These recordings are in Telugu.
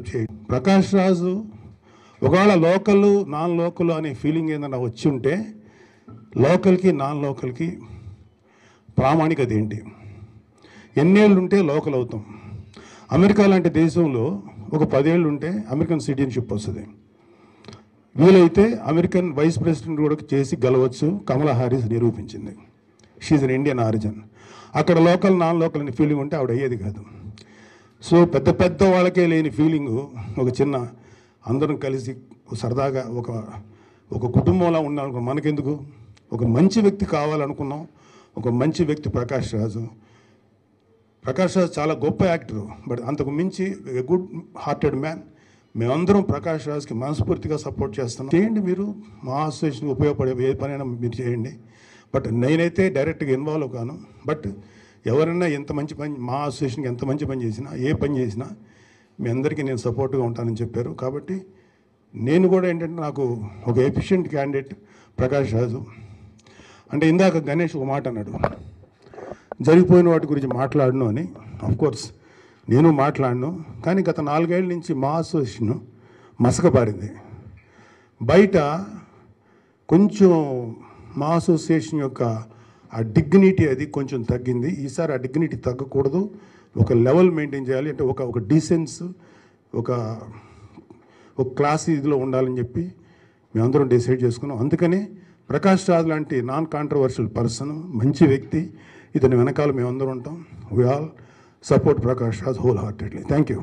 చేయండి ప్రకాష్ రాజు ఒకవేళ లోకల్ నాన్ లోకల్ అనే ఫీలింగ్ ఏదైనా వచ్చి ఉంటే లోకల్కి నాన్ లోకల్కి ప్రామాణికత ఏంటి ఎన్నేళ్ళు ఉంటే లోకల్ అవుతాం అమెరికా లాంటి దేశంలో ఒక పదేళ్ళు ఉంటే అమెరికన్ సిటిజన్షిప్ వస్తుంది వీలైతే అమెరికన్ వైస్ ప్రెసిడెంట్ కూడా చేసి గెలవచ్చు కమలా హారిస్ నిరూపించింది షీజ్ అన్ ఇండియన్ ఆరిజిన్ అక్కడ లోకల్ నాన్ లోకల్ అనే ఫీలింగ్ ఉంటే ఆవిడ అయ్యేది కాదు సో పెద్ద పెద్ద వాళ్ళకే లేని ఫీలింగు ఒక చిన్న అందరం కలిసి సరదాగా ఒక ఒక కుటుంబంలా ఉండాలనుకున్నాం మనకెందుకు ఒక మంచి వ్యక్తి కావాలనుకున్నాం ఒక మంచి వ్యక్తి ప్రకాష్ రాజు ప్రకాష్ రాజ్ చాలా గొప్ప యాక్టర్ బట్ అంతకు మించి గుడ్ హార్టెడ్ మ్యాన్ మేమందరం ప్రకాష్ రాజ్కి మనస్ఫూర్తిగా సపోర్ట్ చేస్తున్నాం చేయండి మీరు మా అసోసియేషన్కి ఉపయోగపడే ఏ పనైనా మీరు చేయండి బట్ నేనైతే డైరెక్ట్గా ఇన్వాల్వ్ కాను బట్ ఎవరైనా ఎంత మంచి పని మా అసోసియేషన్కి ఎంత మంచి పని చేసినా ఏ పని చేసినా మీ అందరికీ నేను సపోర్ట్గా ఉంటానని చెప్పారు కాబట్టి నేను కూడా ఏంటంటే నాకు ఒక ఎఫిషియెంట్ క్యాండిడేట్ ప్రకాష్ రాజు అంటే ఇందాక గణేష్ ఒక మాట అన్నాడు జరిగిపోయిన వాటి గురించి మాట్లాడను అని కోర్స్ నేను మాట్లాడను కానీ గత నాలుగేళ్ల నుంచి మా అసోసియేషన్ మసకబారింది బయట కొంచెం మా అసోసియేషన్ యొక్క ఆ డిగ్నిటీ అది కొంచెం తగ్గింది ఈసారి ఆ డిగ్నిటీ తగ్గకూడదు ఒక లెవెల్ మెయింటైన్ చేయాలి అంటే ఒక ఒక డీసెన్స్ ఒక ఒక క్లాస్ ఇదిలో ఉండాలని చెప్పి మేమందరం డిసైడ్ చేసుకున్నాం అందుకనే ప్రకాష్ రాజ్ లాంటి నాన్ కాంట్రవర్షియల్ పర్సన్ మంచి వ్యక్తి ఇతని వెనకాల మేమందరం ఉంటాం we all support Prakash Raj wholeheartedly thank you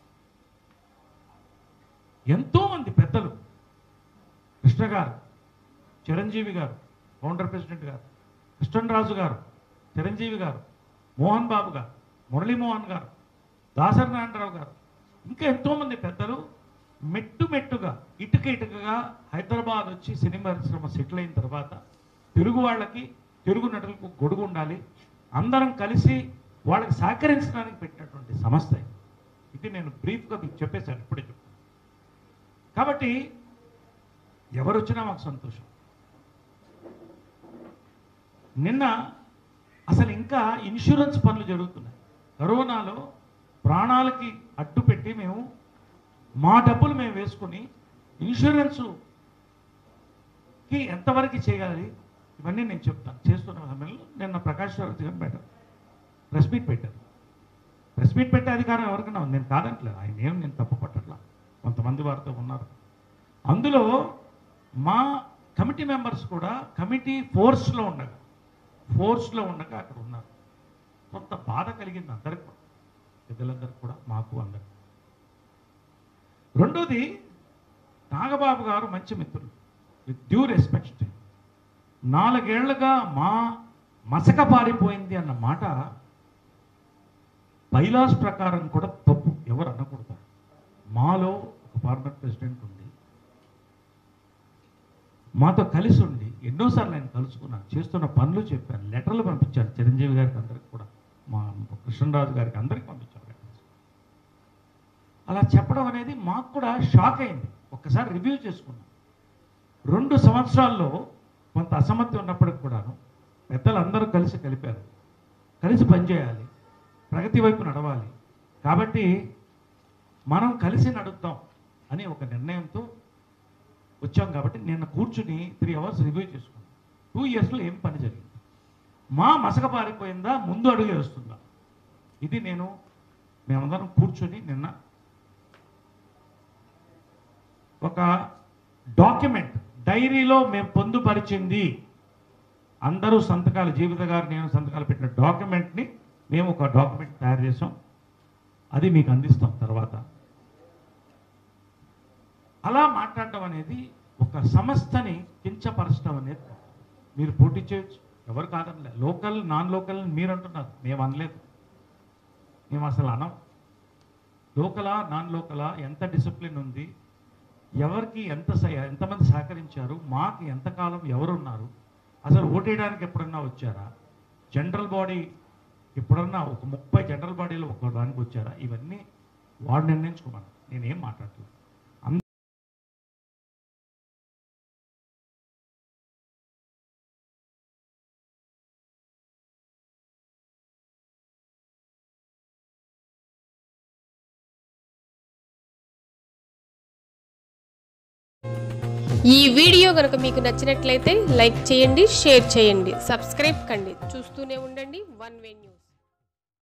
ఎంతో మంది పెద్దలు కృష్ణ గారు చిరంజీవి గారు ఫౌండర్ ప్రెసిడెంట్ గారు కృష్ణరాజు గారు చిరంజీవి గారు మోహన్ బాబు గారు మురళీమోహన్ గారు దాసరి నారాయణరావు గారు ఇంకా ఎంతోమంది పెద్దలు మెట్టు మెట్టుగా ఇటుక ఇటుకగా హైదరాబాద్ వచ్చి సినిమా పరిశ్రమ సెటిల్ అయిన తర్వాత తెలుగు వాళ్ళకి తెలుగు నటులకు గొడుగు ఉండాలి అందరం కలిసి వాళ్ళకి సహకరించడానికి పెట్టినటువంటి సంస్థ ఇది. ఇది నేను బ్రీఫ్గా మీకు చెప్పేశాను ఇప్పుడే చెప్తాను కాబట్టి ఎవరు వచ్చినా మాకు సంతోషం నిన్న అసలు ఇంకా ఇన్సూరెన్స్ పనులు జరుగుతున్నాయి కరోనాలో ప్రాణాలకి అడ్డు పెట్టి మేము మా డబ్బులు మేము వేసుకుని ఇన్సూరెన్స్కి ఎంతవరకు చేయగలి ఇవన్నీ నేను చెప్తాను చేస్తున్న సమయంలో నిన్న ప్రకాష్ రావు గారు పెట్టారు ప్రెస్ మీట్ పెట్టారు ప్రెస్ మీట్ పెట్టే అధికారం ఎవరికైనా ఉంది నేను కాదంటలేదు ఆయన ఏం నేను తప్పు పట్టట్లా కొంతమంది వారితో ఉన్నారు అందులో మా కమిటీ మెంబర్స్ కూడా కమిటీ ఫోర్స్లో ఉండగా ఫోర్స్లో ఉండగా అక్కడ ఉన్నారు కొంత బాధ కలిగింది అందరికి కూడా పెద్దలందరికీ కూడా మాకు అందరికి రెండోది నాగబాబు గారు మంచి మిత్రులు విత్ డ్యూ రెస్పెక్ట్ నాలుగేళ్లుగా మా మసక పారిపోయింది అన్న మాట బైలాస్ ప్రకారం కూడా తప్పు ఎవరు అనకూడదు మాలో ఒక ఫార్మర్ ప్రెసిడెంట్ ఉంది మాతో కలిసి ఉండి ఎన్నోసార్లు ఆయన కలుసుకున్నాను చేస్తున్న పనులు చెప్పాను లెటర్లు పంపించాను చిరంజీవి గారికి అందరికి కూడా మా కృష్ణరాజు గారికి అందరికి పంపించాను letters. అలా చెప్పడం అనేది మాకు కూడా షాక్ అయింది ఒక్కసారి రివ్యూ చేసుకున్నాం రెండు సంవత్సరాల్లో కొంత అసమర్థి ఉన్నప్పటికి కూడాను పెద్దలు అందరూ కలిసి కలిపారు కలిసి పనిచేయాలి ప్రగతి వైపు నడవాలి కాబట్టి మనం కలిసి నడుద్దాం అని ఒక నిర్ణయంతో వచ్చాం కాబట్టి నిన్న కూర్చుని త్రీ అవర్స్ రివ్యూ చేసుకున్నాం టూ ఇయర్స్లో ఏం పని జరిగింది మా మసక పారిపోయిందా ముందు అడుగు వేస్తుందా ఇది నేను మేమందరం కూర్చొని నిన్న ఒక డాక్యుమెంట్ డైరీలో మేము పొందుపరిచింది అందరూ సంతకాలు జీవిత గారు నేను సంతకాలు పెట్టిన డాక్యుమెంట్ని మేము ఒక డాక్యుమెంట్ తయారు చేసాం అది మీకు అందిస్తాం తర్వాత అలా మాట్లాడటం అనేది ఒక సంస్థని కించపరచడం అనేది తప్పు. మీరు పోటీ చేయొచ్చు ఎవరు కాదనలే లోకల్ నాన్ లోకల్ అని మీరు అంటున్నారు మేము అనలేదు మేము అసలు అనం లోకలా నాన్ లోకలా ఎంత డిసిప్లిన్ ఉంది ఎవరికి ఎంత సహ- ఎంతమంది సహకరించారు మాకు ఎంతకాలం ఎవరున్నారు అసలు ఓటేయడానికి ఎప్పుడన్నా వచ్చారా జనరల్ బాడీ ఎప్పుడన్నా ఒక ముప్పై జనరల్ బాడీలో ఒక దానికి వచ్చారా ఇవన్నీ వాడు నిర్ణయించుకోమన్నారు నేనేం మాట్లాడలేదు ఈ వీడియో కనుక మీకు నచ్చినట్లయితే లైక్ చేయండి షేర్ చేయండి సబ్స్క్రైబ్ కండి చూస్తూనే ఉండండి వన్ వే న్యూస్